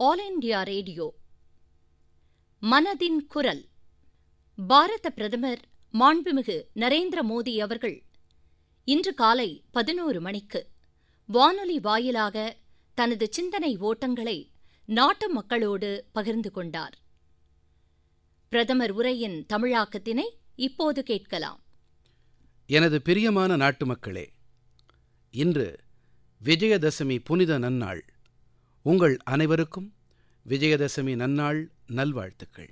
all India radio மனதின் குரல் பாரத பிரதமர் மாண்புமிகு நரேந்திர மோடி அவர்கள் இன்று காலை பதினோரு மணிக்கு வானொலி வாயிலாக தனது சிந்தனை ஓட்டங்களை நாட்டு மக்களோடு பகிர்ந்து கொண்டார் பிரதமர் உரையின் தமிழாக்கத்தினை இப்போது கேட்கலாம் எனது பிரியமான நாட்டு மக்களே இன்று விஜயதசமி புனித நன்னாள் உங்கள் அனைவருக்கும் விஜயதசமி நன்னாள் நல்வாழ்த்துக்கள்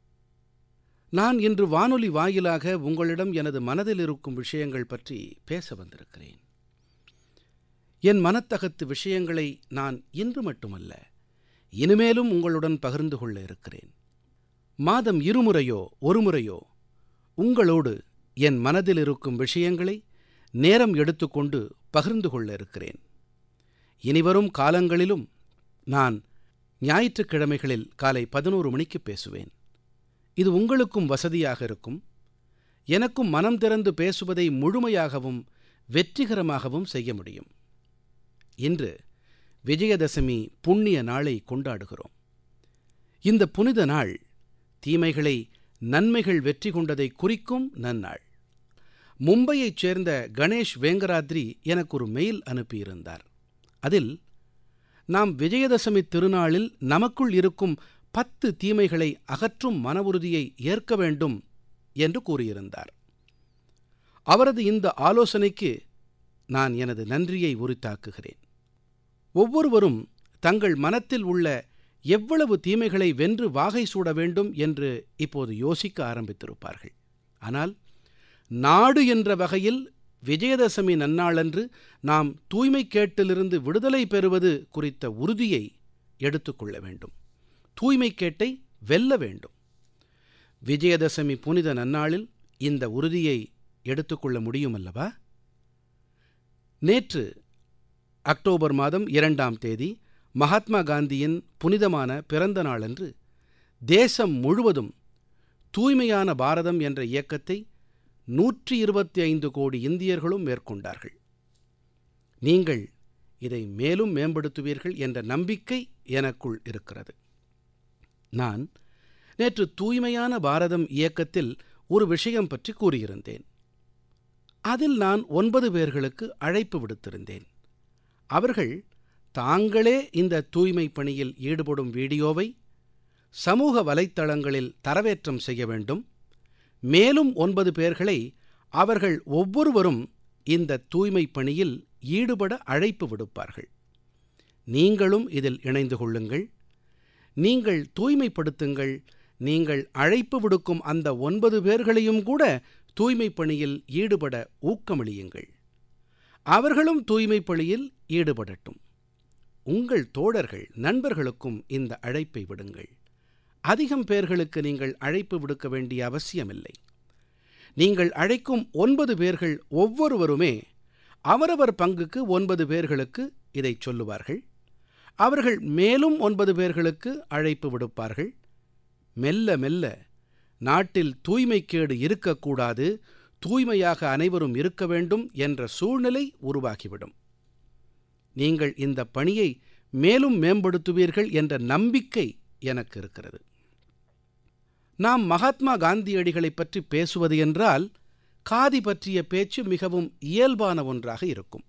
நான் இன்று வானொலி வாயிலாக உங்களிடம் எனது மனதில் இருக்கும் விஷயங்கள் பற்றி பேச வந்திருக்கிறேன் என் மனத்தகத்து விஷயங்களை நான் இன்று மட்டுமல்ல இனிமேலும் உங்களுடன் பகிர்ந்து கொள்ள இருக்கிறேன் மாதம் இருமுறையோ ஒருமுறையோ உங்களோடு என் மனதில் இருக்கும் விஷயங்களை நேரம் எடுத்துக்கொண்டு பகிர்ந்து கொள்ள இருக்கிறேன் இனிவரும் காலங்களிலும் நான் ஞாயிற்றுக்கிழமைகளில் காலை பதினோரு மணிக்கு பேசுவேன் இது உங்களுக்கும் வசதியாக இருக்கும் எனக்கும் மனம் திறந்து பேசுவதை முழுமையாகவும் வெற்றிகரமாகவும் செய்ய முடியும் இன்று விஜயதசமி புண்ணிய நாளை கொண்டாடுகிறோம் இந்த புனித நாள் தீமைகளை நன்மைகள் வெற்றி கொண்டதை குறிக்கும் நன்னாள் மும்பையைச் சேர்ந்த கணேஷ் வேங்கராத்ரி எனக்கு ஒரு மெயில் அனுப்பியிருந்தார் அதில் நாம் விஜயதசமி திருநாளில் நமக்குள் இருக்கும் பத்து தீமைகளை அகற்றும் மன உறுதியை ஏற்க வேண்டும் என்று கூறியிருந்தார் அவரது இந்த ஆலோசனைக்கு நான் எனது நன்றியை உரித்தாக்குகிறேன் ஒவ்வொருவரும் தங்கள் மனத்தில் உள்ள எவ்வளவு தீமைகளை வென்று வாகை சூட வேண்டும் என்று இப்போது யோசிக்க ஆரம்பித்திருப்பார்கள் ஆனால் நாடு என்ற வகையில் விஜயதசமி நன்னாளன்று நாம் தூய்மை கேட்டிலிருந்து விடுதலை பெறுவது குறித்த உறுதியை எடுத்துக்கொள்ள வேண்டும் தூய்மை கேட்டை வெல்ல வேண்டும் விஜயதசமி புனித நன்னாளில் இந்த உறுதியை எடுத்துக்கொள்ள முடியுமல்லவா நேற்று அக்டோபர் மாதம் இரண்டாம் தேதி மகாத்மா காந்தியின் புனிதமான பிறந்த நாளன்று தேசம் முழுவதும் தூய்மையான பாரதம் என்ற இயக்கத்தை நூற்றி இருபத்தி ஐந்து கோடி இந்தியர்களும் மேற்கொண்டார்கள் நீங்கள் இதை மேலும் மேம்படுத்துவீர்கள் என்ற நம்பிக்கை எனக்குள் இருக்கிறது நான் நேற்று தூய்மையான பாரதம் இயக்கத்தில் ஒரு விஷயம் பற்றி கூறியிருந்தேன் அதில் நான் ஒன்பது பேர்களுக்கு அழைப்பு விடுத்திருந்தேன் அவர்கள் தாங்களே இந்த தூய்மை பணியில் ஈடுபடும் வீடியோவை சமூக வலைத்தளங்களில் தரவேற்றம் செய்ய வேண்டும் மேலும் ஒன்பது பேர்களை அவர்கள் ஒவ்வொருவரும் இந்த தூய்மை பணியில் ஈடுபட அழைப்பு விடுப்பார்கள் நீங்களும் இதில் இணைந்து கொள்ளுங்கள் நீங்கள் தூய்மைப்படுத்துங்கள் நீங்கள் அழைப்பு விடுக்கும் அந்த ஒன்பது பேர்களையும் கூட தூய்மை பணியில் ஈடுபட ஊக்கமளியுங்கள் அவர்களும் தூய்மை பணியில் ஈடுபடட்டும் உங்கள் தோழர்கள் நண்பர்களுக்கும் இந்த அழைப்பை விடுங்கள் அதிகம் பேர்களுக்கு நீங்கள் அழைப்பு விடுக்க வேண்டிய அவசியமில்லை நீங்கள் அழைக்கும் ஒன்பது பேர்கள் ஒவ்வொருவருமே அவரவர் பங்குக்கு ஒன்பது பேர்களுக்கு இதை சொல்லுவார்கள் அவர்கள் மேலும் ஒன்பது பேர்களுக்கு அழைப்பு விடுப்பார்கள் மெல்ல மெல்ல நாட்டில் தூய்மைக்கேடு இருக்கக்கூடாது தூய்மையாக அனைவரும் இருக்க வேண்டும் என்ற சூழ்நிலை உருவாகிவிடும் நீங்கள் இந்த பணியை மேலும் மேம்படுத்துவீர்கள் என்ற நம்பிக்கை எனக்கு இருக்கிறது நாம் மகாத்மா காந்தியடிகளைப் பற்றி பேசுவது என்றால் காதி பற்றிய பேச்சு மிகவும் இயல்பான ஒன்றாக இருக்கும்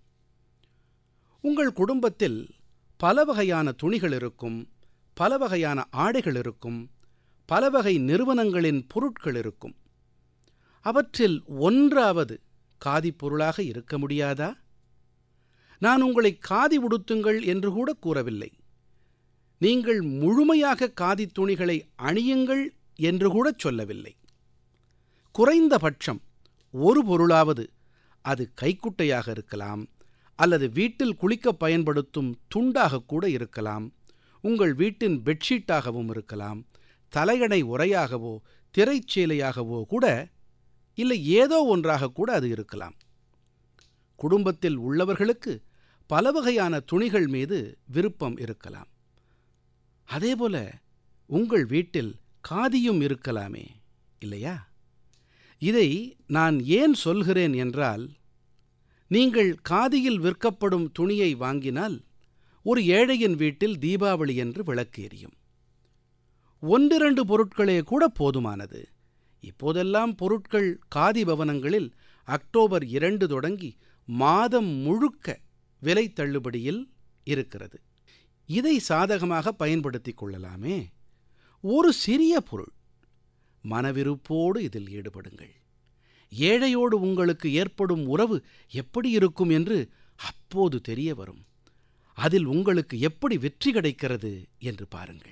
உங்கள் குடும்பத்தில் பல வகையான துணிகள் இருக்கும் பல வகையான ஆடைகள் இருக்கும் பல வகை நிறுவனங்களின் பொருட்கள் இருக்கும் அவற்றில் ஒன்றாவது காதி பொருளாக இருக்க முடியாதா நான் உங்களை காதி உடுத்துங்கள் என்று கூட கூறவில்லை நீங்கள் முழுமையாக காதி துணிகளை அணியுங்கள் என்று கூட சொல்லவில்லை குறைந்தபட்சம் ஒரு பொருளாவது அது கைக்குட்டையாக இருக்கலாம் அல்லது வீட்டில் குளிக்க பயன்படுத்தும் துண்டாக கூட இருக்கலாம் உங்கள் வீட்டின் பெட்ஷீட்டாகவும் இருக்கலாம் தலையணை உரையாகவோ திரைச்சீலையாகவோ கூட இல்லை ஏதோ ஒன்றாக கூட அது இருக்கலாம் குடும்பத்தில் உள்ளவர்களுக்கு பல வகையான துணிகள் மீது விருப்பம் இருக்கலாம் அதேபோல உங்கள் வீட்டில் காதியும் இருக்கலாமே இல்லையா இதை நான் ஏன் சொல்கிறேன் என்றால் நீங்கள் காதியில் விற்கப்படும் துணியை வாங்கினால் ஒரு ஏழையின் வீட்டில் தீபாவளி என்று விளக்கு எரியும் ஒன்றிரண்டு பொருட்களே கூட போதுமானது இப்போதெல்லாம் பொருட்கள் காதி பவனங்களில் அக்டோபர் இரண்டு தொடங்கி மாதம் முழுக்க விலை தள்ளுபடியில் இருக்கிறது இதை சாதகமாக பயன்படுத்திக் கொள்ளலாமே ஒரு சிறிய பொருள் மனவிருப்போடு இதில் ஈடுபடுங்கள் ஏழையோடு உங்களுக்கு ஏற்படும் உறவு எப்படி இருக்கும் என்று அப்போது தெரிய வரும் அதில் உங்களுக்கு எப்படி வெற்றி கிடைக்கிறது என்று பாருங்கள்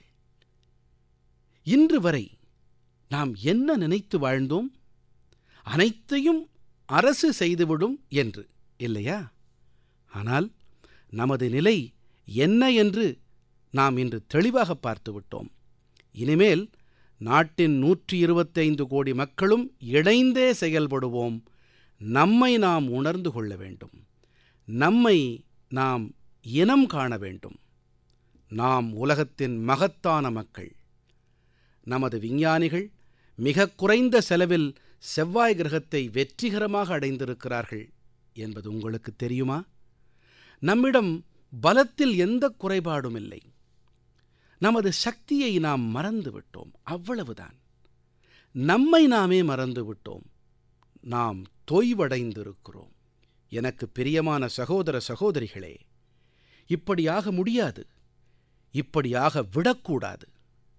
இன்று வரை நாம் என்ன நினைத்து வாழ்ந்தோம் அனைத்தையும் அரசு செய்துவிடும் என்று இல்லையா ஆனால் நமது நிலை என்ன என்று நாம் இன்று தெளிவாக பார்த்து விட்டோம் இனிமேல் நாட்டின் நூற்றி இருபத்தைந்து கோடி மக்களும் இணைந்தே செயல்படுவோம் நம்மை நாம் உணர்ந்து கொள்ள வேண்டும் நம்மை நாம் இனம் காண வேண்டும் நாம் உலகத்தின் மகத்தான மக்கள் நமது விஞ்ஞானிகள் மிக குறைந்த செலவில் செவ்வாய் கிரகத்தை வெற்றிகரமாக அடைந்திருக்கிறார்கள் என்பது உங்களுக்கு தெரியுமா நம்மிடம் பலத்தில் எந்த குறைபாடும் இல்லை நமது சக்தியை நாம் மறந்து விட்டோம் அவ்வளவுதான் நம்மை நாமே மறந்து விட்டோம் நாம் தொய்வடைந்திருக்கிறோம் எனக்கு பிரியமான சகோதர சகோதரிகளே இப்படியாக முடியாது இப்படியாக விடக்கூடாது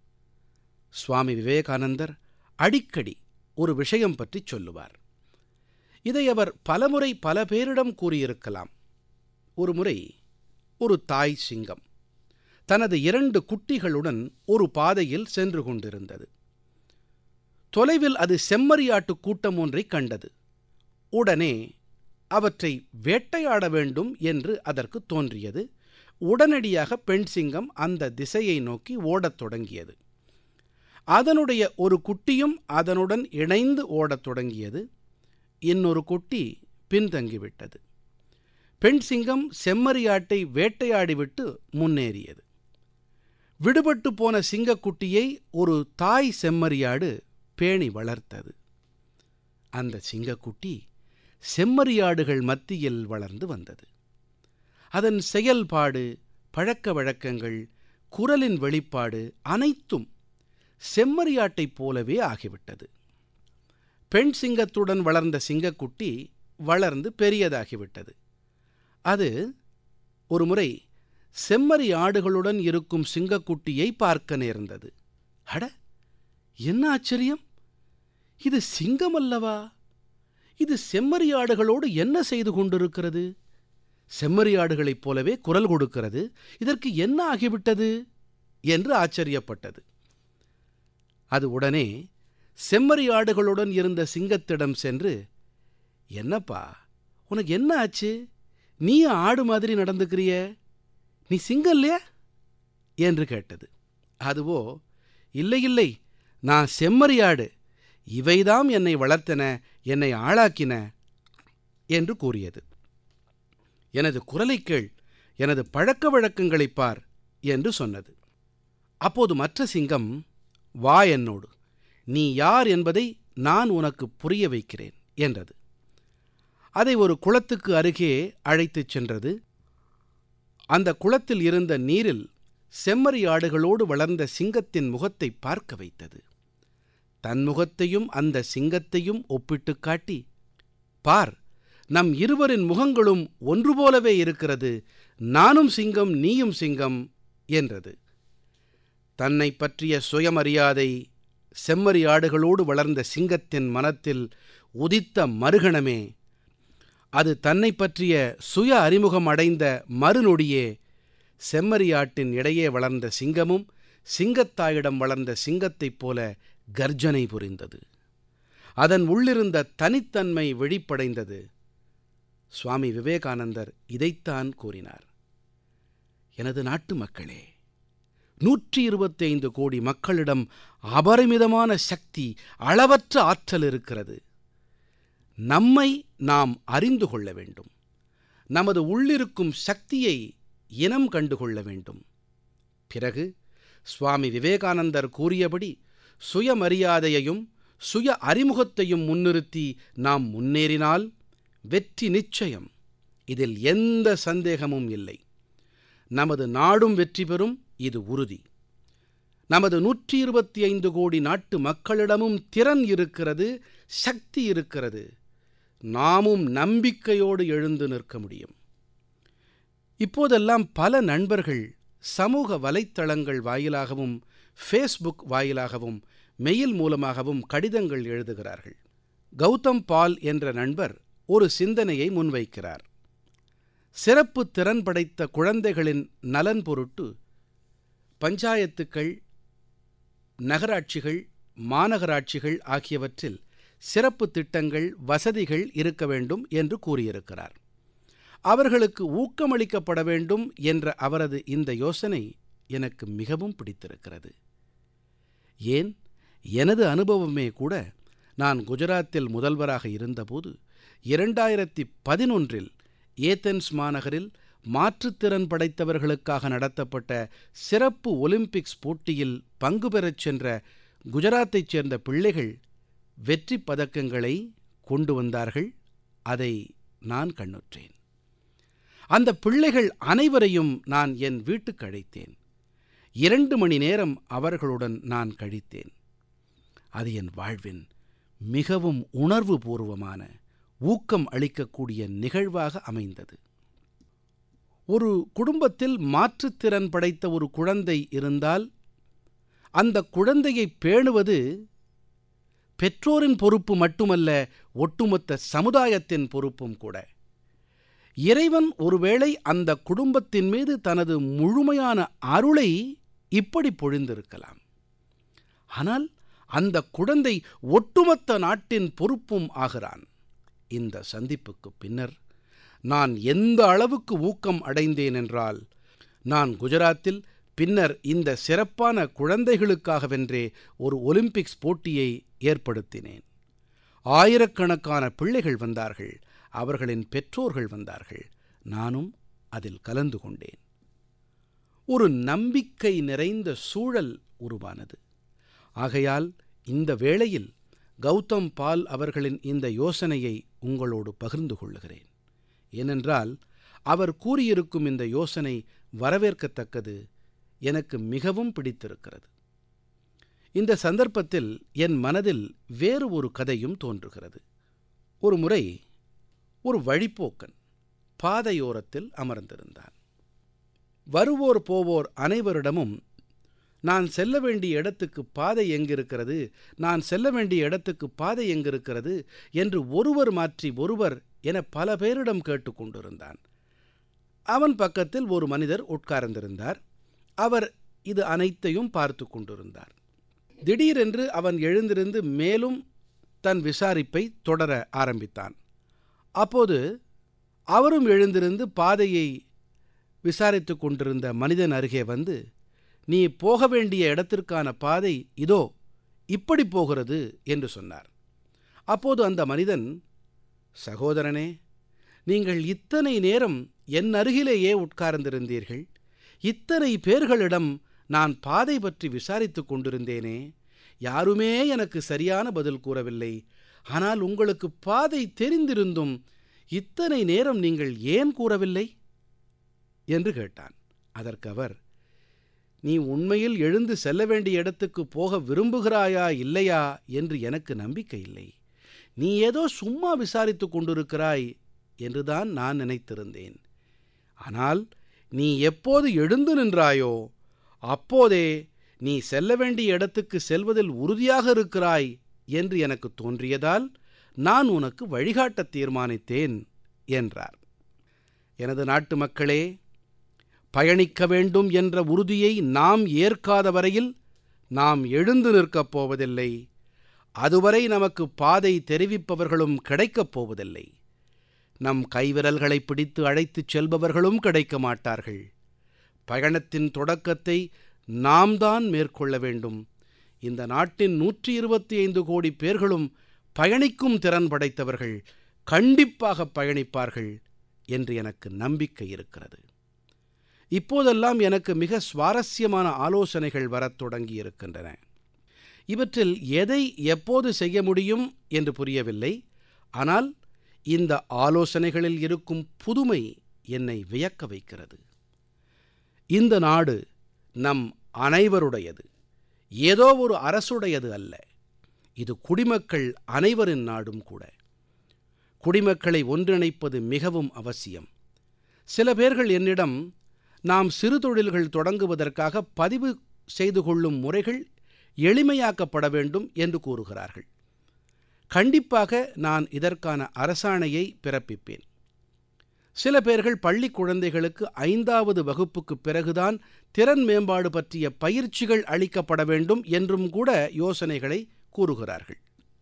சுவாமி விவேகானந்தர் அடிக்கடி ஒரு விஷயம் பற்றி சொல்லுவார் இதை அவர் பலமுறை பல பேரிடம் கூறியிருக்கலாம் ஒரு முறை ஒரு தாய் சிங்கம் தனது இரண்டு குட்டிகளுடன் ஒரு பாதையில் சென்று கொண்டிருந்தது தொலைவில் அது செம்மறியாட்டு கூட்டம் ஒன்றை கண்டது உடனே அவற்றை வேட்டையாட வேண்டும் என்று அதற்கு தோன்றியது உடனடியாக பெண் சிங்கம் அந்த திசையை நோக்கி ஓடத் தொடங்கியது அதனுடைய ஒரு குட்டியும் அதனுடன் இணைந்து ஓடத் தொடங்கியது இன்னொரு குட்டி பின்தங்கிவிட்டது பெண் சிங்கம் செம்மறியாட்டை வேட்டையாடிவிட்டு முன்னேறியது விடுபட்டு போன சிங்கக்குட்டியை ஒரு தாய் செம்மறியாடு பேணி வளர்த்தது அந்த சிங்கக்குட்டி செம்மறியாடுகள் மத்தியில் வளர்ந்து வந்தது அதன் செயல்பாடு பழக்க வழக்கங்கள் குரலின் வெளிப்பாடு அனைத்தும் செம்மறியாட்டைப் போலவே ஆகிவிட்டது பெண் சிங்கத்துடன் வளர்ந்த சிங்கக்குட்டி வளர்ந்து பெரியதாகிவிட்டது அது ஒருமுறை செம்மறி ஆடுகளுடன் இருக்கும் சிங்கக்குட்டியை பார்க்க நேர்ந்தது அட என்ன ஆச்சரியம் இது சிங்கம் அல்லவா இது செம்மறி ஆடுகளோடு என்ன செய்து கொண்டிருக்கிறது செம்மறி ஆடுகளைப் போலவே குரல் கொடுக்கிறது இதற்கு என்ன ஆகிவிட்டது என்று ஆச்சரியப்பட்டது அது உடனே செம்மறி ஆடுகளுடன் இருந்த சிங்கத்திடம் சென்று என்னப்பா உனக்கு என்ன ஆச்சு நீ ஆடு மாதிரி நடந்துக்கிறிய நீ சிங்கம் இல்லையா என்று கேட்டது அதுவோ இல்லை இல்லை நான் செம்மறியாடு இவைதாம் என்னை வளர்த்தன என்னை ஆளாக்கின என்று கூறியது எனது குரலைக் கேள் எனது பழக்க வழக்கங்களைப் பார் என்று சொன்னது அப்போது மற்ற சிங்கம் வா என்னோடு நீ யார் என்பதை நான் உனக்கு புரிய வைக்கிறேன் என்றது அதை ஒரு குளத்துக்கு அருகே அழைத்துச் சென்றது அந்த குளத்தில் இருந்த நீரில் செம்மறி ஆடுகளோடு வளர்ந்த சிங்கத்தின் முகத்தை பார்க்க வைத்தது தன் முகத்தையும் அந்த சிங்கத்தையும் ஒப்பிட்டுக் காட்டி பார் நம் இருவரின் முகங்களும் ஒன்று போலவே இருக்கிறது நானும் சிங்கம் நீயும் சிங்கம் என்றது தன்னை பற்றிய சுயமரியாதை செம்மறி ஆடுகளோடு வளர்ந்த சிங்கத்தின் மனத்தில் உதித்த மறுகணமே அது தன்னை பற்றிய சுய அறிமுகம் அடைந்த மறுநொடியே செம்மறியாட்டின் இடையே வளர்ந்த சிங்கமும் சிங்கத்தாயிடம் வளர்ந்த சிங்கத்தைப் போல கர்ஜனை புரிந்தது அதன் உள்ளிருந்த தனித்தன்மை வெளிப்படைந்தது சுவாமி விவேகானந்தர் இதைத்தான் கூறினார் எனது நாட்டு மக்களே நூற்றி இருபத்தைந்து கோடி மக்களிடம் அபரிமிதமான சக்தி அளவற்ற ஆற்றல் இருக்கிறது நம்மை நாம் அறிந்து கொள்ள வேண்டும் நமது உள்ளிருக்கும் சக்தியை இனம் கண்டு கொள்ள வேண்டும் பிறகு சுவாமி விவேகானந்தர் கூறியபடி சுயமரியாதையையும் சுய அறிமுகத்தையும் முன்னிறுத்தி நாம் முன்னேறினால் வெற்றி நிச்சயம் இதில் எந்த சந்தேகமும் இல்லை நமது நாடும் வெற்றி பெறும் இது உறுதி நமது நூற்றி இருபத்தி ஐந்து கோடி நாட்டு மக்களிடமும் திறன் இருக்கிறது சக்தி இருக்கிறது நாமும் நம்பிக்கையோடு எழுந்து நிற்க முடியும் இப்போதெல்லாம் பல நண்பர்கள் சமூக வலைத்தளங்கள் வாயிலாகவும் ஃபேஸ்புக் வாயிலாகவும் மெயில் மூலமாகவும் கடிதங்கள் எழுதுகிறார்கள் கௌதம் பால் என்ற நண்பர் ஒரு சிந்தனையை முன்வைக்கிறார் சிறப்பு திறன் படைத்த குழந்தைகளின் நலன் பொருட்டு பஞ்சாயத்துக்கள் நகராட்சிகள் மாநகராட்சிகள் ஆகியவற்றில் சிறப்பு திட்டங்கள் வசதிகள் இருக்க வேண்டும் என்று கூறியிருக்கிறார் அவர்களுக்கு ஊக்கமளிக்கப்பட வேண்டும் என்ற அவரது இந்த யோசனை எனக்கு மிகவும் பிடித்திருக்கிறது ஏன் எனது அனுபவமே கூட நான் குஜராத்தில் முதல்வராக இருந்தபோது இரண்டாயிரத்தி பதினொன்றில் ஏதென்ஸ் மாநகரில் மாற்றுத்திறன் படைத்தவர்களுக்காக நடத்தப்பட்ட சிறப்பு ஒலிம்பிக்ஸ் போட்டியில் பங்கு பெறச் சென்ற குஜராத்தைச் சேர்ந்த பிள்ளைகள் வெற்றி பதக்கங்களை கொண்டு வந்தார்கள் அதை நான் கண்ணுற்றேன் அந்த பிள்ளைகள் அனைவரையும் நான் என் வீட்டுக்கு அழைத்தேன் இரண்டு மணி நேரம் அவர்களுடன் நான் கழித்தேன் அது என் வாழ்வின் மிகவும் உணர்வுபூர்வமான ஊக்கம் அளிக்கக்கூடிய நிகழ்வாக அமைந்தது ஒரு குடும்பத்தில் மாற்றுத்திறன் படைத்த ஒரு குழந்தை இருந்தால் அந்த குழந்தையை பேணுவது பெற்றோரின் பொறுப்பு மட்டுமல்ல ஒட்டுமொத்த சமுதாயத்தின் பொறுப்பும் கூட இறைவன் ஒருவேளை அந்த குடும்பத்தின் மீது தனது முழுமையான அருளை இப்படி பொழிந்திருக்கலாம் ஆனால் அந்த குழந்தை ஒட்டுமொத்த நாட்டின் பொறுப்பும் ஆகிறான் இந்த சந்திப்புக்கு பின்னர் நான் எந்த அளவுக்கு ஊக்கம் அடைந்தேன் என்றால் நான் குஜராத்தில் பின்னர் இந்த சிறப்பான குழந்தைகளுக்காகவென்றே ஒரு ஒலிம்பிக்ஸ் போட்டியை ஏற்படுத்தினேன் ஆயிரக்கணக்கான பிள்ளைகள் வந்தார்கள் அவர்களின் பெற்றோர்கள் வந்தார்கள் நானும் அதில் கலந்து கொண்டேன் ஒரு நம்பிக்கை நிறைந்த சூழல் உருவானது ஆகையால் இந்த வேளையில் கௌதம் பால் அவர்களின் இந்த யோசனையை உங்களோடு பகிர்ந்து கொள்ளுகிறேன் ஏனென்றால் அவர் கூறியிருக்கும் இந்த யோசனை வரவேற்கத்தக்கது எனக்கு மிகவும் பிடித்திருக்கிறது இந்த சந்தர்ப்பத்தில் என் மனதில் வேறு ஒரு கதையும் தோன்றுகிறது ஒரு முறை ஒரு வழிப்போக்கன் பாதையோரத்தில் அமர்ந்திருந்தான் வருவோர் போவோர் அனைவரிடமும் நான் செல்ல வேண்டிய இடத்துக்கு பாதை எங்கிருக்கிறது நான் செல்ல வேண்டிய இடத்துக்கு பாதை எங்கிருக்கிறது என்று ஒருவர் மாற்றி ஒருவர் என பல பேரிடம் கேட்டுக்கொண்டிருந்தான் அவன் பக்கத்தில் ஒரு மனிதர் உட்கார்ந்திருந்தார் அவர் இது அனைத்தையும் பார்த்து கொண்டிருந்தார் திடீரென்று அவன் எழுந்திருந்து மேலும் தன் விசாரிப்பை தொடர ஆரம்பித்தான் அப்போது அவரும் எழுந்திருந்து பாதையை விசாரித்து கொண்டிருந்த மனிதன் அருகே வந்து நீ போக வேண்டிய இடத்திற்கான பாதை இதோ இப்படி போகிறது என்று சொன்னார் அப்போது அந்த மனிதன் சகோதரனே நீங்கள் இத்தனை நேரம் என் அருகிலேயே உட்கார்ந்திருந்தீர்கள் இத்தனை பேர்களிடம் நான் பாதை பற்றி விசாரித்துக் கொண்டிருந்தேனே யாருமே எனக்கு சரியான பதில் கூறவில்லை ஆனால் உங்களுக்கு பாதை தெரிந்திருந்தும் இத்தனை நேரம் நீங்கள் ஏன் கூறவில்லை என்று கேட்டான் அதற்கு அவர் நீ உண்மையில் எழுந்து செல்ல வேண்டிய இடத்துக்கு போக விரும்புகிறாயா இல்லையா என்று எனக்கு நம்பிக்கை இல்லை நீ ஏதோ சும்மா விசாரித்துக் கொண்டிருக்கிறாய் என்றுதான் நான் நினைத்திருந்தேன் ஆனால் நீ எப்போது எழுந்து நின்றாயோ அப்போதே நீ செல்ல வேண்டிய இடத்துக்கு செல்வதில் உறுதியாக இருக்கிறாய் என்று எனக்கு தோன்றியதால் நான் உனக்கு வழிகாட்ட தீர்மானித்தேன் என்றார் எனது நாட்டு மக்களே பயணிக்க வேண்டும் என்ற உறுதியை நாம் ஏற்காத வரையில் நாம் எழுந்து நிற்கப் போவதில்லை அதுவரை நமக்கு பாதை தெரிவிப்பவர்களும் கிடைக்கப் போவதில்லை நம் கைவிரல்களை பிடித்து அழைத்துச் செல்பவர்களும் கிடைக்க மாட்டார்கள் பயணத்தின் தொடக்கத்தை நாம் தான் மேற்கொள்ள வேண்டும் இந்த நாட்டின் நூற்றி இருபத்தி ஐந்து கோடி பேர்களும் பயணிக்கும் திறன் படைத்தவர்கள் கண்டிப்பாக பயணிப்பார்கள் என்று எனக்கு நம்பிக்கை இருக்கிறது இப்போதெல்லாம் எனக்கு மிக சுவாரஸ்யமான ஆலோசனைகள் வரத் தொடங்கி இருக்கின்றன இவற்றில் எதை எப்போது செய்ய முடியும் என்று புரியவில்லை ஆனால் இந்த ஆலோசனைகளில் இருக்கும் புதுமை என்னை வியக்க வைக்கிறது இந்த நாடு நம் அனைவருடையது ஏதோ ஒரு அரசுடையது அல்ல இது குடிமக்கள் அனைவரின் நாடும் கூட குடிமக்களை ஒன்றிணைப்பது மிகவும் அவசியம் சில பேர்கள் என்னிடம் நாம் சிறு தொழில்கள் தொடங்குவதற்காக பதிவு செய்து கொள்ளும் முறைகள் எளிமையாக்கப்பட வேண்டும் என்று கூறுகிறார்கள் கண்டிப்பாக நான் இதற்கான அரசாணையை பிறப்பிப்பேன் சில பேர்கள் பள்ளி குழந்தைகளுக்கு ஐந்தாவது வகுப்புக்குப் பிறகுதான் திறன் மேம்பாடு பற்றிய பயிற்சிகள் அளிக்கப்பட வேண்டும் என்றும் கூட யோசனைகளை கூறுகிறார்கள்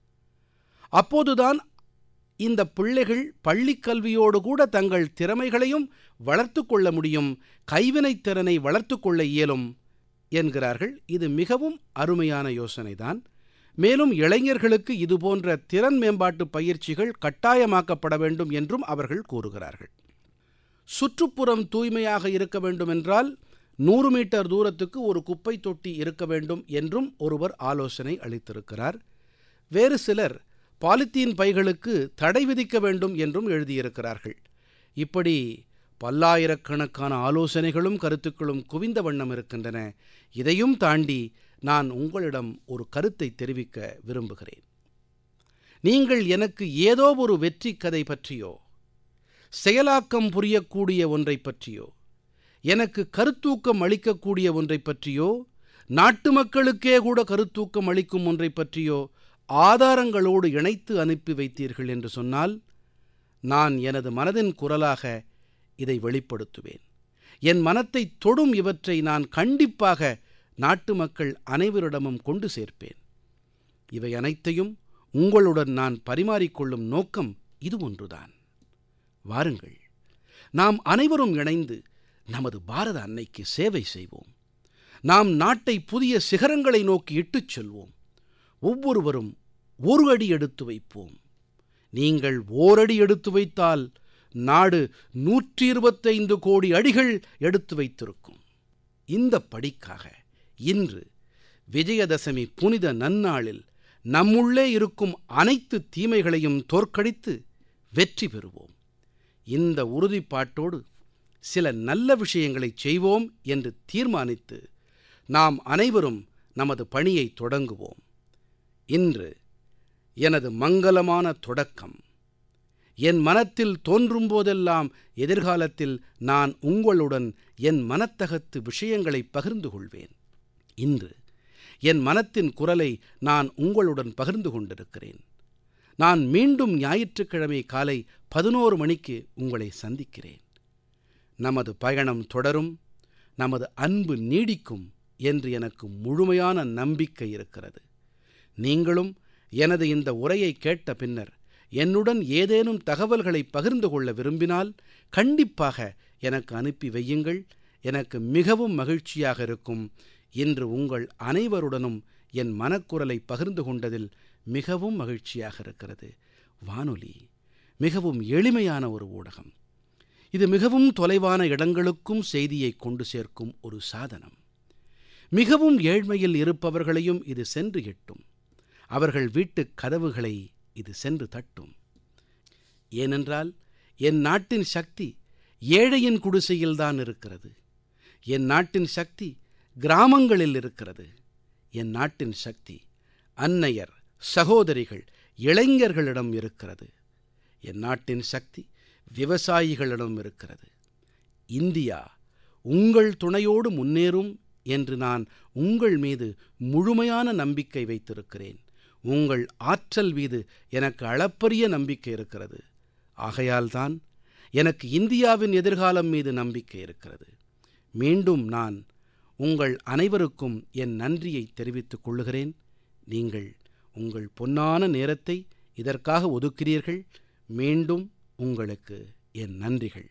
அப்போதுதான் இந்த பிள்ளைகள் பள்ளிக் கல்வியோடு கூட தங்கள் திறமைகளையும் வளர்த்து கொள்ள முடியும் கைவினைத் திறனை வளர்த்து கொள்ள இயலும் என்கிறார்கள் இது மிகவும் அருமையான யோசனைதான் மேலும் இளைஞர்களுக்கு இதுபோன்ற திறன் மேம்பாட்டு பயிற்சிகள் கட்டாயமாக்கப்பட வேண்டும் என்றும் அவர்கள் கூறுகிறார்கள் சுற்றுப்புறம் தூய்மையாக இருக்க வேண்டுமென்றால் நூறு மீட்டர் தூரத்துக்கு ஒரு குப்பை தொட்டி இருக்க வேண்டும் என்றும் ஒருவர் ஆலோசனை அளித்திருக்கிறார் வேறு சிலர் பாலித்தீன் பைகளுக்கு தடை விதிக்க வேண்டும் என்றும் எழுதியிருக்கிறார்கள் இப்படி பல்லாயிரக்கணக்கான ஆலோசனைகளும் கருத்துக்களும் குவிந்த வண்ணம் இருக்கின்றன இதையும் தாண்டி நான் உங்களிடம் ஒரு கருத்தை தெரிவிக்க விரும்புகிறேன் நீங்கள் எனக்கு ஏதோ ஒரு வெற்றி கதை பற்றியோ செயலாக்கம் புரியக்கூடிய ஒன்றை பற்றியோ எனக்கு கருத்தூக்கம் அளிக்கக்கூடிய ஒன்றை பற்றியோ நாட்டு மக்களுக்கே கூட கருத்தூக்கம் அளிக்கும் ஒன்றை பற்றியோ ஆதாரங்களோடு இணைத்து அனுப்பி வைத்தீர்கள் என்று சொன்னால் நான் எனது மனதின் குரலாக இதை வெளிப்படுத்துவேன் என் மனத்தை தொடும் இவற்றை நான் கண்டிப்பாக நாட்டு மக்கள் அனைவரிடமும் கொண்டு சேர்ப்பேன் இவை அனைத்தையும் உங்களுடன் நான் பரிமாறிக்கொள்ளும் நோக்கம் இது ஒன்றுதான் வாருங்கள் நாம் அனைவரும் இணைந்து நமது பாரத அன்னைக்கு சேவை செய்வோம் நாம் நாட்டை புதிய சிகரங்களை நோக்கி இட்டுச் செல்வோம் ஒவ்வொருவரும் ஒரு அடி எடுத்து வைப்போம் நீங்கள் ஓரடி எடுத்து வைத்தால் நாடு நூற்றி இருபத்தைந்து கோடி அடிகள் எடுத்து வைத்திருக்கும் இந்த படிக்காக இன்று விஜயதசமி புனித நன்னாளில் நம்முள்ளே இருக்கும் அனைத்து தீமைகளையும் தோற்கடித்து வெற்றி பெறுவோம் இந்த உறுதிப்பாட்டோடு சில நல்ல விஷயங்களைச் செய்வோம் என்று தீர்மானித்து நாம் அனைவரும் நமது பணியை தொடங்குவோம் இன்று எனது மங்கலமான தொடக்கம் என் மனத்தில் தோன்றும் போதெல்லாம் எதிர்காலத்தில் நான் உங்களுடன் என் மனத்தகத்து விஷயங்களை பகிர்ந்து கொள்வேன் இன்று என் மனத்தின் குரலை நான் உங்களுடன் பகிர்ந்து கொண்டிருக்கிறேன் நான் மீண்டும் ஞாயிற்றுக்கிழமை காலை பதினோரு மணிக்கு உங்களை சந்திக்கிறேன் நமது பயணம் தொடரும் நமது அன்பு நீடிக்கும் என்று எனக்கு முழுமையான நம்பிக்கை இருக்கிறது நீங்களும் எனது இந்த உரையை கேட்ட பின்னர் என்னுடன் ஏதேனும் தகவல்களை பகிர்ந்து கொள்ள விரும்பினால் கண்டிப்பாக எனக்கு அனுப்பி வையுங்கள் எனக்கு மிகவும் மகிழ்ச்சியாக இருக்கும் இன்று உங்கள் அனைவருடனும் என் மனக்குரலை பகிர்ந்து கொண்டதில் மிகவும் மகிழ்ச்சியாக இருக்கிறது வானொலி மிகவும் எளிமையான ஒரு ஊடகம் இது மிகவும் தொலைவான இடங்களுக்கும் செய்தியை கொண்டு சேர்க்கும் ஒரு சாதனம் மிகவும் ஏழ்மையில் இருப்பவர்களையும் இது சென்று எட்டும் அவர்கள் வீட்டுக் கதவுகளை இது சென்று தட்டும் ஏனென்றால் என் நாட்டின் சக்தி ஏழையின் குடிசையில்தான் இருக்கிறது என் நாட்டின் சக்தி கிராமங்களில் இருக்கிறது என் நாட்டின் சக்தி அன்னையர் சகோதரிகள் இளைஞர்களிடம் இருக்கிறது என் நாட்டின் சக்தி விவசாயிகளிடம் இருக்கிறது இந்தியா உங்கள் துணையோடு முன்னேறும் என்று நான் உங்கள் மீது முழுமையான நம்பிக்கை வைத்திருக்கிறேன் உங்கள் ஆற்றல் மீது எனக்கு அளப்பரிய நம்பிக்கை இருக்கிறது ஆகையால்தான் எனக்கு இந்தியாவின் எதிர்காலம் மீது நம்பிக்கை இருக்கிறது மீண்டும் நான் உங்கள் அனைவருக்கும் என் நன்றியை தெரிவித்துக் கொள்ளுகிறேன் நீங்கள் உங்கள் பொன்னான நேரத்தை இதற்காக ஒதுக்கிறீர்கள் மீண்டும் உங்களுக்கு என் நன்றிகள்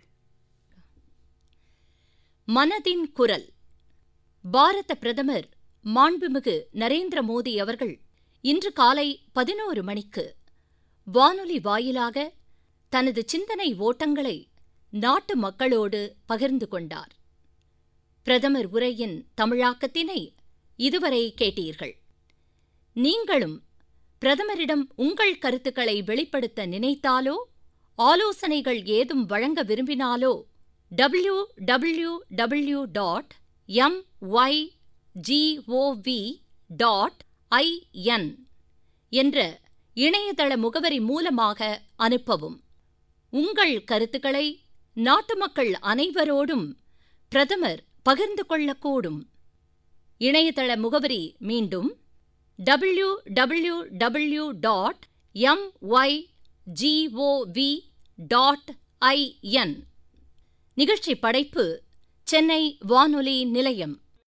மனதின் குரல் பாரத பிரதமர் மாண்புமிகு நரேந்திர மோடி அவர்கள் இன்று காலை பதினோரு மணிக்கு வானொலி வாயிலாக தனது சிந்தனை ஓட்டங்களை நாட்டு மக்களோடு பகிர்ந்து கொண்டார் பிரதமர் உரையின் தமிழாக்கத்தினை இதுவரை கேட்டீர்கள் நீங்களும் பிரதமரிடம் உங்கள் கருத்துக்களை வெளிப்படுத்த நினைத்தாலோ ஆலோசனைகள் ஏதும் வழங்க விரும்பினாலோ W W W dot M Y G O V dot I N என்ற இணையதள முகவரி மூலமாக அனுப்பவும் உங்கள் கருத்துக்களை நாட்டு மக்கள் அனைவரோடும் பிரதமர் பகிர்ந்து கொள்ளக்கூடும் இணையதள முகவரி மீண்டும் W W W dot M Y G O V dot I N நிகழ்ச்சி படைப்பு சென்னை வானொலி நிலையம்